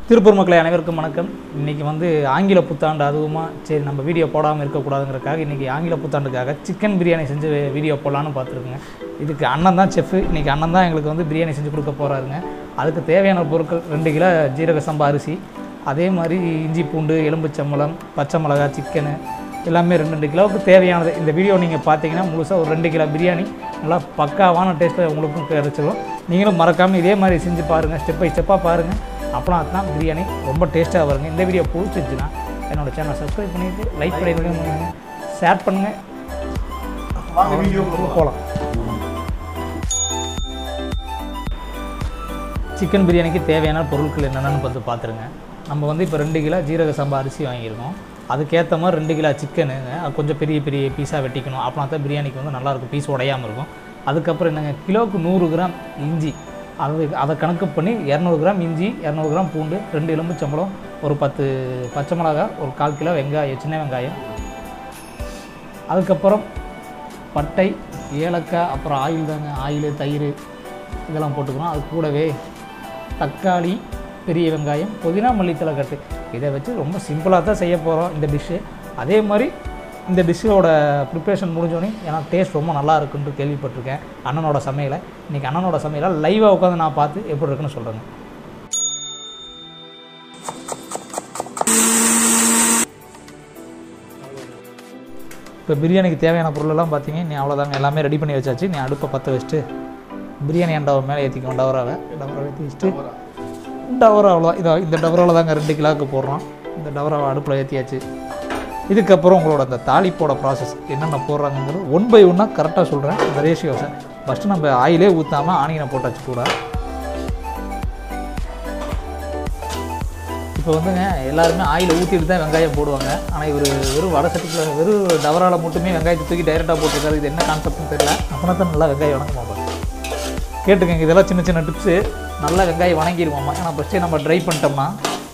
திருப்பூர் மக்களை அனைவருக்கும் வணக்கம் இன்றைக்கி வந்து ஆங்கில புத்தாண்டு அதுவுமா சரி நம்ம வீடியோ போடாமல் இருக்கக்கூடாதுங்கிறக்காக இன்றைக்கி ஆங்கில புத்தாண்டுக்காக சிக்கன் பிரியாணி செஞ்சு வீடியோ போடலான்னு பார்த்துருக்குங்க இதுக்கு அண்ணன் தான் செஃப் இன்றைக்கி அண்ணன் தான் எங்களுக்கு வந்து பிரியாணி செஞ்சு கொடுக்க போகிறாருங்க அதுக்கு தேவையான பொருட்கள் ரெண்டு கிலோ ஜீரக சம்பா அரிசி அதே மாதிரி இஞ்சி பூண்டு எலும்புச்சம்பளம் பச்சை மிளகா சிக்கனு எல்லாமே ரெண்டு ரெண்டு கிலோவுக்கு தேவையானது இந்த வீடியோ நீங்கள் பார்த்தீங்கன்னா முழுசாக ஒரு ரெண்டு கிலோ பிரியாணி நல்லா பக்காவான டேஸ்ட்டில் உங்களுக்கும் கிடைச்சிடும் நீங்களும் மறக்காமல் இதே மாதிரி செஞ்சு பாருங்கள் ஸ்டெப் பை ஸ்டெப்பாக பாருங்கள் அப்புறம் அதுதான் பிரியாணி ரொம்ப டேஸ்ட்டாக வருங்க இந்த வீடியோ பிடிச்சிருச்சுன்னா என்னோட சேனலை சப்ஸ்கிரைப் பண்ணிவிட்டு லைக் பண்ணிடுங்க ஷேர் பண்ணுங்கள் வாங்க வீடியோ போகலாம் சிக்கன் பிரியாணிக்கு தேவையான பொருட்கள் என்னென்னு வந்து பார்த்துருங்க நம்ம வந்து இப்போ ரெண்டு கிலோ ஜீரக சம்பா அரிசி வாங்கியிருக்கோம் அதுக்கேற்ற மாதிரி ரெண்டு கிலோ சிக்கனுங்க அது கொஞ்சம் பெரிய பெரிய பீஸாக வெட்டிக்கணும் அப்படின்னா தான் பிரியாணிக்கு வந்து நல்லாயிருக்கும் பீஸ் உடையாமல் இருக்கும் அதுக்கப்புறம் என்னங்க கிலோவுக்கு நூறு கிராம் இஞ்சி அது அதை கணக்கு பண்ணி இரநூறு கிராம் இஞ்சி இரநூறு கிராம் பூண்டு ரெண்டு எலும்புச்சம்பளம் ஒரு பத்து பச்சை மிளகா ஒரு கால் கிலோ வெங்காயம் சின்ன வெங்காயம் அதுக்கப்புறம் பட்டை ஏலக்காய் அப்புறம் ஆயில் தாங்க ஆயில் தயிர் இதெல்லாம் போட்டுக்கிறோம் அது கூடவே தக்காளி பெரிய வெங்காயம் புதினா மல்லித்தலை கட்டு இதை வச்சு ரொம்ப சிம்பிளாக தான் செய்ய போகிறோம் இந்த டிஷ்ஷு அதே மாதிரி இந்த டிஷ்ஷோட ப்ரிப்ரேஷன் முடிஞ்சோடனே ஏன்னா டேஸ்ட் ரொம்ப நல்லா இருக்குன்ட்டு கேள்விப்பட்டிருக்கேன் அண்ணனோட சமையலை இன்றைக்கி அண்ணனோட சமையலை லைவாக உட்காந்து நான் பார்த்து எப்படி இருக்குன்னு சொல்கிறேங்க இப்போ பிரியாணிக்கு தேவையான பொருளெல்லாம் பார்த்தீங்க நீ அவ்வளோதாங்க எல்லாமே ரெடி பண்ணி வச்சாச்சு நீ அடுப்பை பற்ற வச்சுட்டு பிரியாணி அண்டாவை மேலே ஏற்றிக்கணும் டவராவை டவராவை ஏற்றி வச்சுட்டு டவரா அவ்வளோ இதோ இந்த டவராவில் தாங்க ரெண்டு கிலோவுக்கு போடுறோம் இந்த டவராவை அடுப்பில் ஏற்றியாச்சு இதுக்கப்புறம் உங்களோட அந்த தாளிப்போட ப்ராசஸ் என்னென்ன போடுறாங்கங்கிறது ஒன் பை ஒன்னாக கரெக்டாக சொல்கிறேன் அந்த ரேஷியோஸை ஃபஸ்ட்டு நம்ம ஆயிலே ஊற்றாமல் ஆனியனை போட்டாச்சு கூட இப்போ வந்துங்க எல்லாருமே ஆயில் ஊற்றிட்டு தான் வெங்காயம் போடுவாங்க ஆனால் இவர் வெறும் வடை சட்டிக்குள்ள வெறும் டவரால் மட்டுமே வெங்காயத்தை தூக்கி டைரெக்டாக போட்டிருக்காரு இது என்ன கான்செப்ட்னு தெரியல அப்படின்னா தான் நல்லா வெங்காயம் வணங்க மாட்டோம் கேட்டுக்கங்க இதெல்லாம் சின்ன சின்ன டிப்ஸு நல்லா வெங்காயம் வணங்கிடுவோம்மா ஏன்னா ஃபஸ்ட்டே நம்ம ட்ரை பண்ணிட்டோம்னா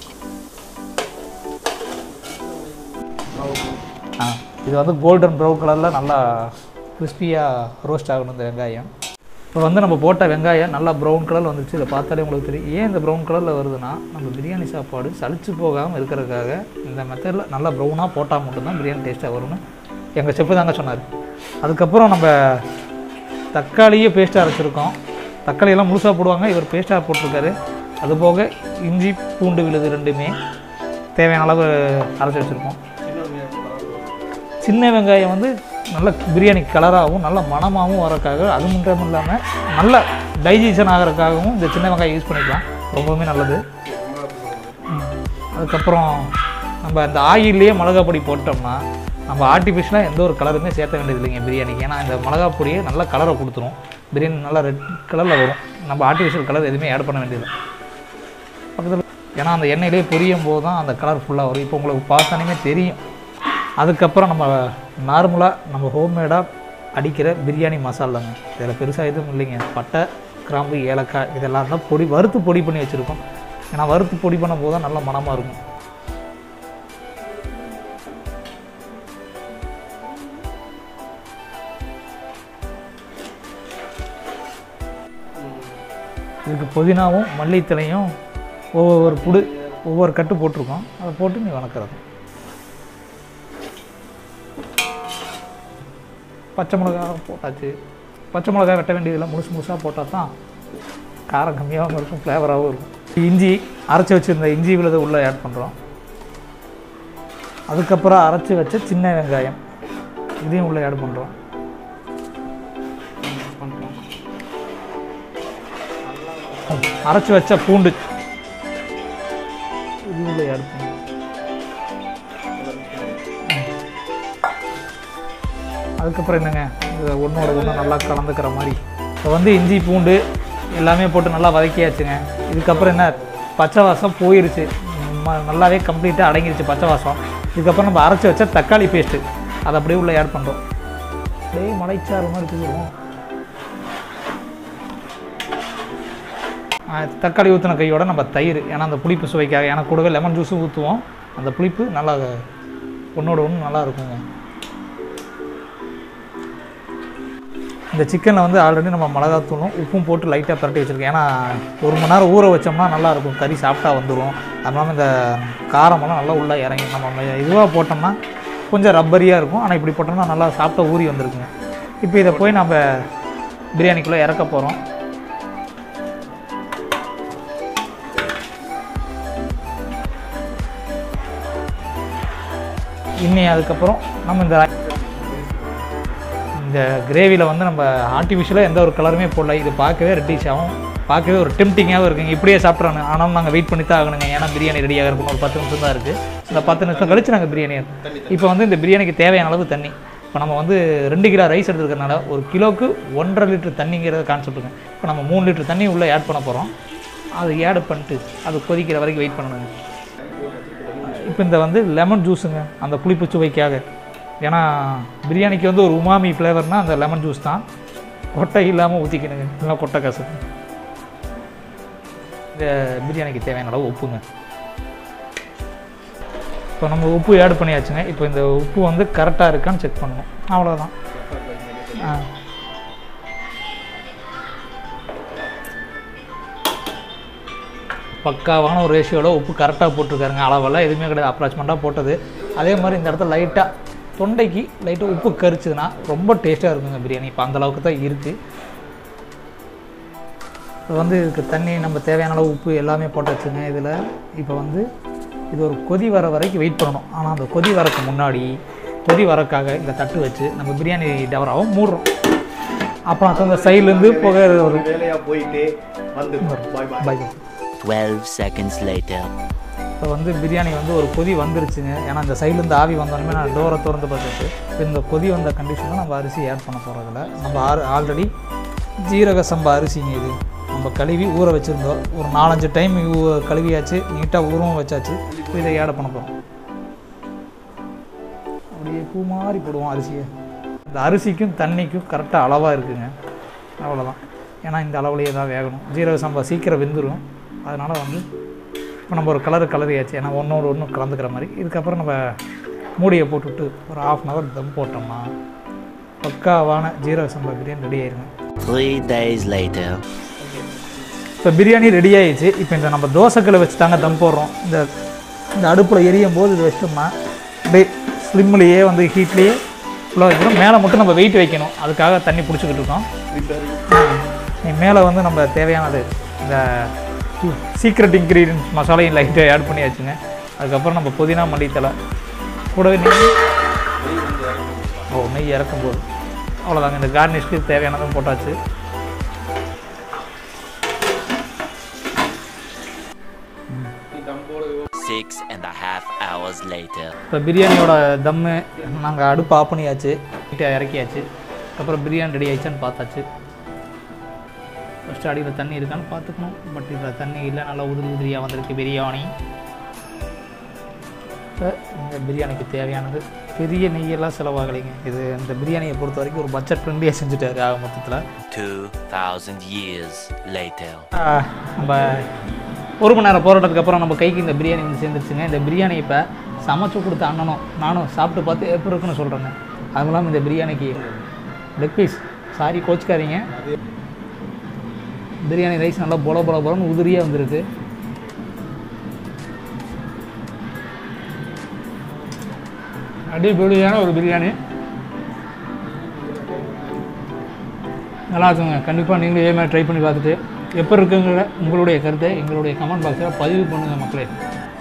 ஆ இது வந்து கோல்டன் ப்ரௌன் கலரில் நல்லா கிறிஸ்பியாக ரோஸ்ட் ஆகணும் இந்த வெங்காயம் இப்போ வந்து நம்ம போட்ட வெங்காயம் நல்லா ப்ரௌன் கலரில் வந்துருச்சு இதை பார்த்தாலே உங்களுக்கு தெரியும் ஏன் இந்த ப்ரௌன் கலரில் வருதுன்னா நம்ம பிரியாணி சாப்பாடு சளிச்சு போகாமல் இருக்கிறதுக்காக இந்த மெத்தடில் நல்லா ப்ரௌனாக போட்டால் மட்டும்தான் பிரியாணி டேஸ்ட்டாக வரும்னு எங்கள் செப்பு தாங்க சொன்னார் அதுக்கப்புறம் நம்ம தக்காளியே பேஸ்ட்டாக அரைச்சிருக்கோம் தக்காளியெல்லாம் முழுசாக போடுவாங்க இவர் பேஸ்ட்டாக போட்டிருக்காரு அதுபோக இஞ்சி பூண்டு விழுது ரெண்டுமே தேவையான அளவு அரைச்சி வச்சுருக்கோம் சின்ன வெங்காயம் வந்து நல்ல பிரியாணி கலராகவும் நல்ல மணமாகவும் வரக்காக அது மட்டும் இல்லாமல் நல்ல டைஜஷன் ஆகிறதுக்காகவும் இந்த சின்ன வெங்காயம் யூஸ் பண்ணிக்கலாம் ரொம்பவுமே நல்லது ம். அதுக்கப்புறம் நம்ம அந்த ஆயிலே மிளகா பொடி போட்டோம்னா நம்ம ஆர்டிஃபிஷியலாக எந்த ஒரு கலருமே சேர்த்த வேண்டியது இல்லைங்க பிரியாணிக்கு ஏன்னா இந்த மிளகா பொடியே நல்ல கலரை கொடுத்துரும் பிரியாணி நல்லா ரெட் கலரில் வரும் நம்ம ஆர்டிஃபிஷியல் கலர் எதுவுமே ஆட் பண்ண வேண்டியதில்லை பக்கத்தில் ஏன்னா அந்த எண்ணெயிலே பொரியும் போது தான் அந்த கலர் ஃபுல்லாக வரும் இப்போ உங்களுக்கு பார்த்தானே தெரியும் அதுக்கப்புறம் நம்ம நார்மலாக நம்ம ஹோம்மேடாக அடிக்கிற பிரியாணி மசாலாங்க இதில் பெருசாக எதுவும் இல்லைங்க பட்டை கிராம்பு ஏலக்காய் இதெல்லாம் தான் பொடி வறுத்து பொடி பண்ணி வச்சுருக்கோம் ஏன்னா வறுத்து பொடி பண்ணும் போது தான் நல்ல மணமாக இருக்கும் இதுக்கு புதினாவும் மல்லித்தலையும் ஒவ்வொரு புடு ஒவ்வொரு கட்டு போட்டிருக்கோம் அதை போட்டு நீ வணக்கிறது பச்சை மிளகா போட்டாச்சு பச்சை மிளகா வெட்ட வேண்டியதில்லை முழுசு முழுசாக போட்டால் தான் காரம் கம்மியாகவும் இருக்கும் ஃப்ளேவராகவும் இருக்கும் இஞ்சி அரைச்சி வச்சுருந்த இஞ்சி விழுதை உள்ளே ஆட் பண்ணுறோம் அதுக்கப்புறம் அரைச்சி வச்ச சின்ன வெங்காயம் இதையும் உள்ளே ஆட் பண்ணுறோம் அரைச்சி வச்ச பூண்டு இதையும் உள்ளே ஆட் பண்ணுறோம் அதுக்கப்புறம் என்னங்க இது ஒன்றோட ஒன்று நல்லா கலந்துக்கிற மாதிரி இப்போ வந்து இஞ்சி பூண்டு எல்லாமே போட்டு நல்லா வதக்கியாச்சுங்க இதுக்கப்புறம் என்ன பச்சை வாசம் போயிருச்சு ம- நல்லாவே கம்ப்ளீட்டாக அடங்கிருச்சு பச்சை வாசம் இதுக்கப்புறம் நம்ம அரைச்சி வச்ச தக்காளி பேஸ்ட்டு அதை அப்படியே உள்ளே ஆட் பண்ணுறோம் அப்படியே மலைச்சாறு மாதிரி தூக்கிடுவோம் ஆ, தக்காளி ஊற்றின கையோட நம்ம தயிர் ஏன்னா அந்த புளிப்பு சுவைக்காக ஏன்னா கூடவே லெமன் ஜூஸும் ஊற்றுவோம் அந்த புளிப்பு நல்லா ஒன்றோட ஒன்று நல்லா இருக்குங்க இந்த சிக்கனில் வந்து ஆல்ரெடி நம்ம மிளகாத்தூளும் உப்பும் போட்டு லைட்டாக பரட்டி வச்சுருக்கேன் ஏன்னா ஒரு மணி நேரம் ஊற வச்சோம்னா நல்லாயிருக்கும் கறி சாப்பிட்டா வந்துடும் அது இல்லாமல் இந்த காரமெல்லாம் நல்லா உள்ளே இறங்கி நம்ம இதுவாக போட்டோம்னா கொஞ்சம் ரப்பரியாக இருக்கும் ஆனால் இப்படி போட்டோம்னா நல்லா சாப்பிட்ட ஊறி வந்திருக்குங்க இப்போ இதை போய் நம்ம பிரியாணிக்குள்ளே இறக்க போகிறோம் இன்னி அதுக்கப்புறம் நம்ம இந்த இந்த கிரேவியில் வந்து நம்ம ஆர்டிஃபிஷியலாக எந்த ஒரு கலருமே போடல இது பார்க்கவே ரெட்டிஷ் ஆகும் பார்க்கவே ஒரு டெம்டிங்காகவும் இருக்குங்க இப்படியே சாப்பிட்றாங்க ஆனாலும் நாங்கள் வெயிட் பண்ணி தான் ஆகணுங்க ஏன்னா பிரியாணி ரெடியாக இருக்கணும் ஒரு பத்து நிமிஷம் தான் இருக்குது இந்த பத்து நிமிஷம் கழிச்சு நாங்கள் பிரியாணி இப்போ வந்து இந்த பிரியாணிக்கு தேவையான அளவு தண்ணி இப்போ நம்ம வந்து ரெண்டு கிலோ ரைஸ் எடுத்துருக்கறனால ஒரு கிலோவுக்கு ஒன்றரை லிட்டர் தண்ணிங்கிறத கான்செப்ட்டுங்க இப்போ நம்ம மூணு லிட்டர் தண்ணி உள்ளே ஆட் பண்ண போகிறோம் அது ஆட் பண்ணிட்டு அது கொதிக்கிற வரைக்கும் வெயிட் பண்ணணுங்க இப்போ இந்த வந்து லெமன் ஜூஸுங்க அந்த புளிப்பு சுவைக்காக ஏன்னா பிரியாணிக்கு வந்து ஒரு உமாமி ஃப்ளேவர்னால் அந்த லெமன் ஜூஸ் தான் கொட்டை இல்லாமல் ஊற்றிக்கணுங்க இல்லை கொட்டை கசப்பு இந்த பிரியாணிக்கு தேவையான அளவு உப்புங்க இப்போ நம்ம உப்பு ஆட் பண்ணியாச்சுங்க இப்போ இந்த உப்பு வந்து கரெக்டாக இருக்கான்னு செக் பண்ணணும் அவ்வளோதான் ஆ பக்காவான ஒரு ரேஷியோட உப்பு கரெக்டாக போட்டிருக்காருங்க அளவெல்லாம் எதுவுமே கிடையாது அப்ராச்மெண்ட்டாக போட்டது அதே மாதிரி இந்த இடத்துல லைட்டாக தொண்டைக்கு லைட்டாக உப்பு கரிச்சுதுன்னா ரொம்ப டேஸ்ட்டாக இருக்குங்க பிரியாணி இப்போ அந்த அளவுக்கு தான் இருக்குது இப்போ வந்து இதுக்கு தண்ணி நம்ம தேவையான அளவு உப்பு எல்லாமே போட்டாச்சுங்க இதில் இப்போ வந்து இது ஒரு கொதி வர வரைக்கும் வெயிட் பண்ணணும் ஆனால் அந்த கொதி வரக்கு முன்னாடி கொதி வரக்காக இந்த தட்டு வச்சு நம்ம பிரியாணி டவராகவும் மூடுறோம் அப்புறம் அந்த சைட்லேருந்து புகை வரும் வேலையா போயிட்டு வந்து bye bye bye 12 seconds later. இப்போ வந்து பிரியாணி வந்து ஒரு கொதி வந்துருச்சுங்க ஏன்னா இந்த சைட்லேருந்து ஆவி வந்தோடனே நான் டோரை திறந்து பார்த்துட்டு இப்போ இந்த கொதி வந்த கண்டிஷனில் நம்ம அரிசி ஆட் பண்ண போகிறதில்ல நம்ம ஆறு ஆல்ரெடி ஜீரக சம்பா அரிசிங்க இது நம்ம கழுவி ஊற வச்சுருந்தோம் ஒரு நாலஞ்சு டைம் கழுவியாச்சு நீட்டாக ஊறவும் வச்சாச்சு இப்போ இதை ஆட் பண்ண போகிறோம் அப்படியே பூ மாதிரி போடுவோம் அரிசியை இந்த அரிசிக்கும் தண்ணிக்கும் கரெக்டாக அளவாக இருக்குங்க அவ்வளோதான் ஏன்னா இந்த அளவுலேயே தான் வேகணும் ஜீரக சம்பா சீக்கிரம் வெந்துடும் அதனால் வந்து இப்போ நம்ம ஒரு கலர் கலரியாச்சு ஏன்னா ஒன்றோடு ஒன்று கலந்துக்கிற மாதிரி இதுக்கப்புறம் நம்ம மூடியை போட்டுவிட்டு ஒரு ஆஃப் அன் ஹவர் தம் போட்டோம்னா பக்காவான ஜீரக சம்பா பிரியாணி ரெடி ஆயிருங்க Three days later. இப்போ பிரியாணி ரெடி ஆயிடுச்சு இப்போ இந்த நம்ம தோசைக்கல்லை வச்சு தாங்க தம் போடுறோம் இந்த இந்த அடுப்பில் எரியும் போது இது வச்சிட்டோம்னா அப்படியே ஸ்லிம்லேயே வந்து ஹீட்லேயே ஃபுல்லாக வைக்கணும் மேலே மட்டும் நம்ம வெயிட் வைக்கணும் அதுக்காக தண்ணி பிடிச்சிக்கிட்டு இருக்கோம் நீ மேலே வந்து நம்ம தேவையானது இந்த சீக்ரெட் இன்க்ரீடியன்ஸ் மசாலையும் லைட்டாக ஆட் பண்ணியாச்சுங்க அதுக்கப்புறம் நம்ம புதினா மல்லித்தலை கூடவே நெய் ஓ நெய் இறக்கும்போது அவ்வளோதாங்க இந்த கார்னிஷ்க்கு தேவையானதும் போட்டாச்சு Six and a half hours later. இப்போ பிரியாணியோட தம்மு நாங்கள் அடுப்பு ஆஃப் பண்ணியாச்சு நீட்டாக இறக்கியாச்சு அப்புறம் பிரியாணி ரெடி ஆயிடுச்சான்னு பார்த்தாச்சு ஃபஸ்ட்டு அடியில் தண்ணி இருக்கான்னு பார்த்துக்கணும் பட் இதில் தண்ணி இல்லை நல்லா உதிரி உதிரியாக வந்திருக்கு பிரியாணி இப்போ இந்த பிரியாணிக்கு தேவையானது பெரிய நெய்யெல்லாம் செலவாகலைங்க இது இந்த பிரியாணியை பொறுத்த வரைக்கும் ஒரு பட்ஜெட் ஃப்ரெண்ட்லியாக செஞ்சுட்டாரு ஆக மொத்தத்தில் Two thousand years later. ஆஹ் நம்ம ஒரு மணி நேரம் போராட்டத்துக்கு அப்புறம் நம்ம கைக்கு இந்த பிரியாணி வந்து சேர்ந்துருச்சுங்க இந்த பிரியாணி இப்போ சமைச்சு கொடுத்த அண்ணனும் நானும் சாப்பிட்டு பார்த்து எப்படி இருக்குன்னு சொல்கிறேங்க அதுவும் இல்லாமல் இந்த பிரியாணிக்கு லெக் பீஸ் சாரி கோச்சுக்காதீங்க பிரியாணி ரைஸ் நல்லா பொல பொல பொலன்னு உதிரியாக வந்திருக்கு அடிப்பொலியான ஒரு பிரியாணி நல்லா இருக்குங்க கண்டிப்பாக நீங்களும் இதே மாதிரி ட்ரை பண்ணி பார்த்துட்டு எப்போ இருக்குங்கிற உங்களுடைய கருத்தை எங்களுடைய கமெண்ட் பாக்ஸில் பதிவு பண்ணுங்கள் மக்களே